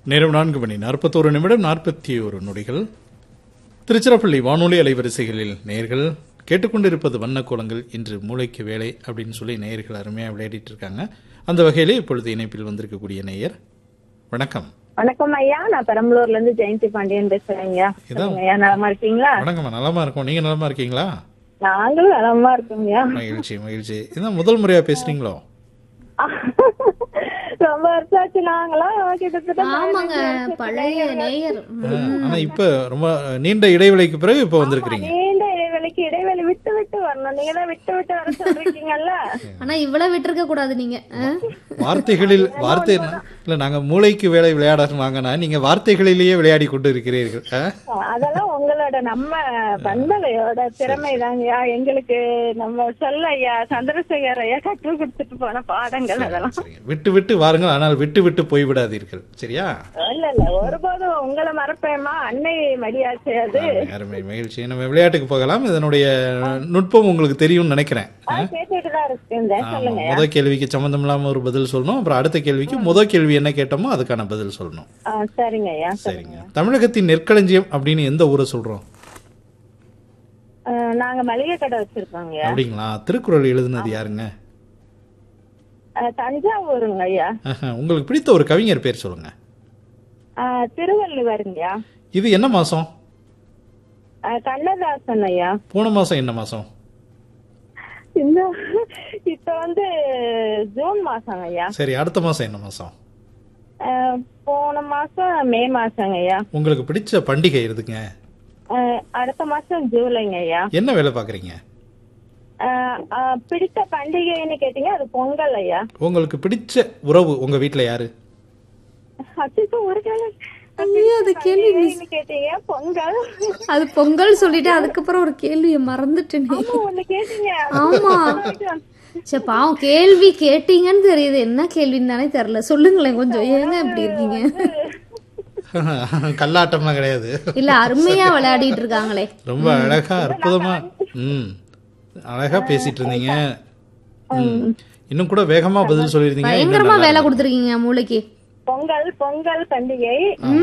நேரம் நான்கு மணி நாற்பத்தோரு நிமிடம் நாற்பத்தி ஒரு நொடிகள் திருச்சிராப்பள்ளி வானொலி அலைவரிசைகளில் நேர்கள் கேட்டுக்கொண்டிருப்பது வண்ணக்கோலங்கள் இன்று மூளைக்கு வேலை அப்படின்னு சொல்லி நேயர்கள் அருமையாக விளையாடிட்டு இருக்காங்க அந்த வகையிலே இப்பொழுது இணைப்பில் வந்திருக்கக்கூடிய நேயர் வணக்கம் வணக்கம் ஐயா நான் பெரம்பலூர்ல இருந்து ஜெயந்தி பாண்டியன் பேசுறேன் ஐயா இதான். சொல்லுங்க ஐயா நலமா இருக்கீங்களா வணக்கம்மா நலமா இருக்கோம் நீங்க நலமா இருக்கீங்களா நாங்களும் நலமா இருக்கோம் ஐயா மகிழ்ச்சி மகிழ்ச்சி இதான் முதல் முறையா பேசுறீங்களோ ரொம்ப வருஷம் ஆச்சு நாங்களாம் கிட்டத்தட்ட ஆமாங்க பதினஞ்சு வருஷத்துக்கு பழைய நேயர் ஆ, ஆனா இப்ப ரொம்ப நீண்ட இடைவெளிக்கு பிறகு இப்ப வந்திருக்கிறீங்க நீண்ட இடைவெளிக்கு இடைவெளி விட்டு விட்டு வரணும் நீங்க தான் விட்டு விட்டு வர சொல்றீங்கல்ல ஆனா இவ்வளவு விட்டுருக்க கூடாது நீங்க ஆ? வார்த்தைகளில் வார்த்தை இல்ல நாங்க மூளைக்கு வேலை விளையாடுறாங்கன்னா நீங்க வார்த்தைகளிலேயே விளையாடி கொண்டு இருக்கிறீர்கள் ஆ? அதெல்லாம் உங்களோட நம்ம பண்பலையோட திறமை தாங்கய்யா எங்களுக்கு நம்ம சொல்ல ஐயா சந்திரசேகர் ஐயா கற்றுக் கொடுத்துட்டு போன பாடங்கள் அதெல்லாம் சரிங்க. விட்டு விட்டு வாருங்கள் ஆனால் விட்டு விட்டு போய்விடாதீர்கள் சரியா இல்ல இல்ல ஒருபோதும் உங்களை மறப்பேமா அன்னை மடியாச்சு அது அருமை, அருமை மகிழ்ச்சி நம்ம விளையாட்டுக்கு போகலாம் இதனுடைய நுட்பம் உங்களுக்கு தெரியும்னு நினைக்கிறேன் ஆ, கேட்டுட்டு தான் இருக்கேன் ஆமா, சொல்லுங்க முத கேள்விக்கு சம்பந்தம் இல்லாம ஒரு பதில் சொல்லணும் அப்புறம் அடுத்த கேள்விக்கு முத கேள்வி என்ன கேட்டோமோ அதுக்கான பதில் சொல்லணும் ஆ, சரிங்க ஐயா சரிங்க தமிழகத்தின் நெற்களஞ்சியம் அப்படின்னு எந்த ஊரை சொல்றோம் ஆ, நாங்க மளிகை கடை வச்சிருக்கோங்க ஐயா அப்படிங்களா திருக்குறள் எழுதுனது யாருங்க ஆ, தஞ்சாவூருங்க ஐயா ஆஹா, உங்களுக்கு பிடித்த ஒரு கவிஞர் பேர் சொல்லுங்க ஆ, திருவள்ளுவருங்கய்யா இது என்ன மாசம் ஆ, கண்ணதாசன் ஐயா போன மாசம் என்ன மாசம் இந்த இப்ப வந்து ஜூன் மாசம் ஐயா சரி அடுத்த மாசம் என்ன மாசம் ஆ, போன மாசம் மே மாசங்க ஐயா உங்களுக்கு பிடிச்ச பண்டிகை எதுங்க ஆ, அடுத்த மாசம் ஜூலைங்க ஐயா என்ன வேலை பாக்குறீங்க ஆ, ஆ, பிடித்த பண்டிகைன்னு கேட்டீங்க அது பொங்கல் ஐயா உங்களுக்கு பிடிச்ச உறவு உங்க வீட்ல யாரு அச்சுக்கு ஒரு கேள்வி ஐயோ, அது கேள்வி பண்டிகைன்னு கேட்டீங்க பொங்கல் அது பொங்கல் சொல்லிட்டு அதுக்கப்புறம் ஒரு கேள்வியை மறந்துட்டேனே ஆமா, ஒண்ணு கேட்டீங்க ஆமா சே பாவம் கேள்வி கேட்டீங்கன்னு தெரியுது என்ன கேள்வின்னு தானே தெரியல சொல்லுங்களேன் கொஞ்சம் ஏங்க இப்படி இருக்கீங்க கல்லாட்டம்லாம் கிடையாது இல்ல அருமையா விளையாடிட்டு இருக்காங்களே ரொம்ப அழகா அற்புதமா ம் அழகா பேசிட்டு இருந்தீங்க ம். இன்னும் கூட வேகமா பதில் சொல்லியிருந்தீங்க இன்னும் பயங்கரமா நல்லா வேலை கொடுத்துருக்கீங்க மூளைக்கு பொங்கல் பொங்கல் பண்டிகை